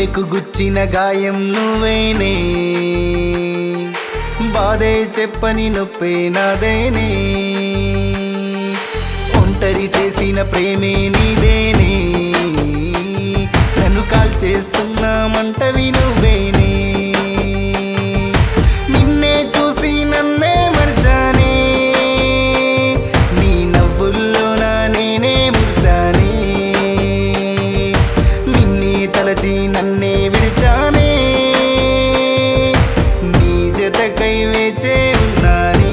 గుండెకు గుచ్చిన గాయం నువ్వేనే బాధే చెప్పని నొప్పే నాదేనే ఒంటరి చేసిన ప్రేమే నీదేనే నన్ను కాల్ చేస్తున్నా మంటవి నువ్వేనే నిన్నే చూసి నన్నే మర్చానే నీ నవ్వుల్లో నా నేనే మురిసానే నిన్నే తలచి నన్నే విడిచానే నీ జతకై వేచే ఉన్నానే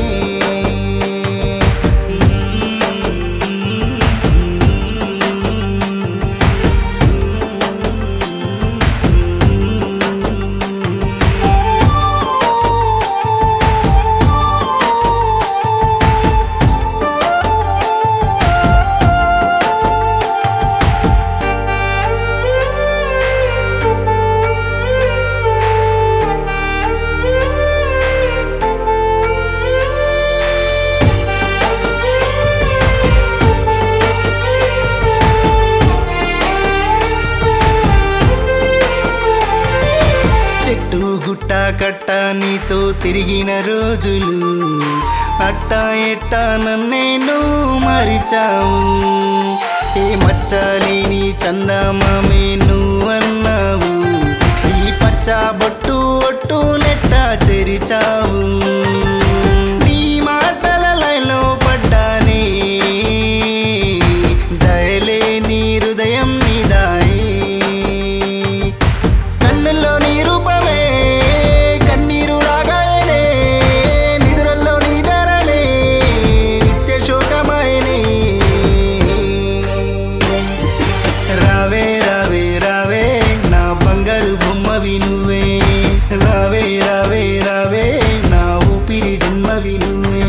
చెట్టు గుట్ట కట్ట నీతో తిరిగిన రోజులు అట్ట ఎట్ట నన్నే నువ్వు మరిచావు ఏ మచ్చలేని చందమామే నువ్వు అన్నావు ఈ పచ్చ బొట్టు ఒట్టు నెట్ట చెరిచావు నీ మాటల లైలో పడ్డానే దయలే నీ హృదయం నీదాయి కన్నుల్లో నీ రూపమే కన్నీరు రాగానే నిద్రల్లో నీ ధరనే నిత్య శోకమైనే రావే రావే రావే నా బంగారు బొమ్మవి నువ్వే రావే రావే రావే నా ఊపిరి జన్మవి నువ్వే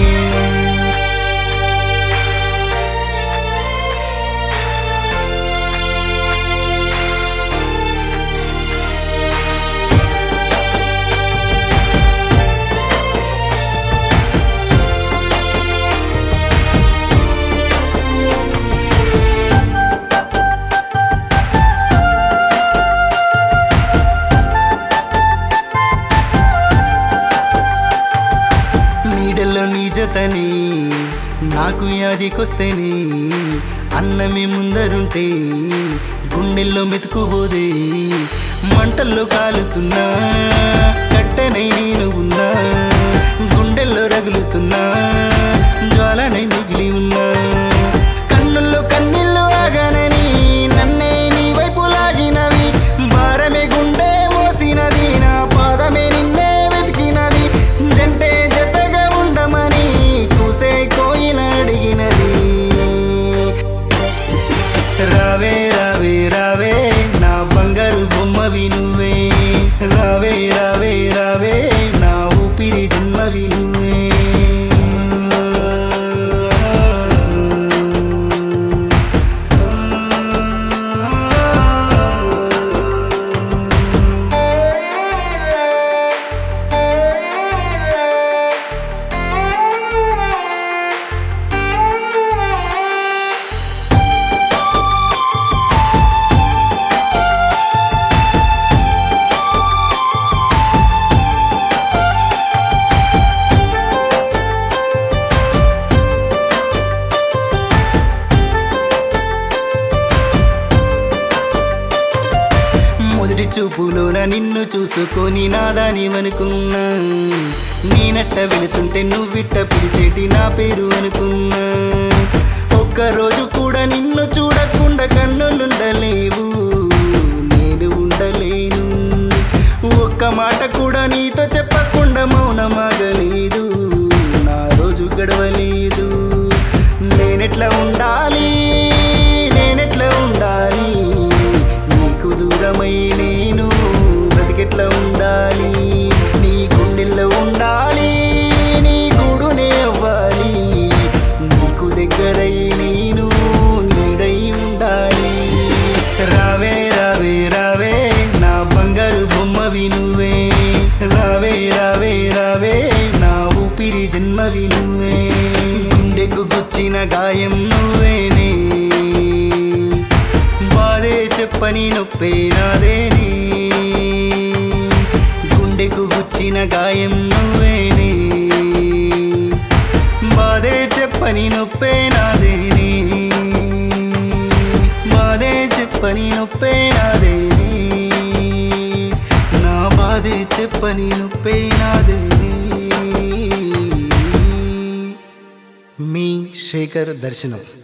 నీడల్లో నీ జతని నాకు యాదికొస్తేనే అన్నమే ముందరుంటే గుండెల్లో మెతుకుబోదే మంటల్లో కాలుతున్నా కట్టెనై నేను ఉన్నా గుండెల్లో రగులుతున్నా జ్వాలనై మిగిలి ఉన్నా కన్నుల్లో కన్నీళ్ళు ఆగనని నన్నే నీ వైపు లాగినవి భారమే గుండె మోసినది నా పాదమే నిన్నే వెతికినది జంటే జతగా ఉండమని కూసే కోయిల అడిగినది రావే రావే రావే నా బంగారు బొమ్మవి నువ్వే రావే రావే రావే నా ఊపిరి జన్మవి నువ్వే మొదటి చూపులోన నిన్ను చూసుకొని నాదాని అనుకున్నా నేనట్ట వెళుతుంటే నువ్విట్ట పిలిచేటి నా పేరు అనుకున్నా ఒక్కరోజు కూడా నిన్ను చూడకుండా కన్నులుండలేవు నేను ఉండలేను ఒక్క మాట కూడా నీతో చెప్పకుండా మౌనమాగలేదు నా రోజు గడవలేదు నేనెట్లా ఉండాలి నేనెట్లా ఉండాలి నీకు దూరమై నేను బ్రతికెట్లా ఉండాలి నీ గుండెల్లో ఉండాలి నీ గూడునే అవ్వాలి నీకు దగ్గరై నేను నీడై ఉండాలి రావే రావే రావే నా బంగారు బొమ్మవి నువ్వే రావే రావే రావే నా ఊపిరి జన్మవి నువ్వే గుండెకు గుచ్చిన గాయం నువ్వేనే బాధే చెప్పని నొప్పే నాదేనే గుండెకు గుచ్చిన గాయం నువ్వేనే బాధే చెప్పని నొప్పే నాదేనే బాధే చెప్పని నొప్పే నాదేనే నా బాధే చెప్పని నొప్పే నాదేనే మీ శేఖర్ దర్శనం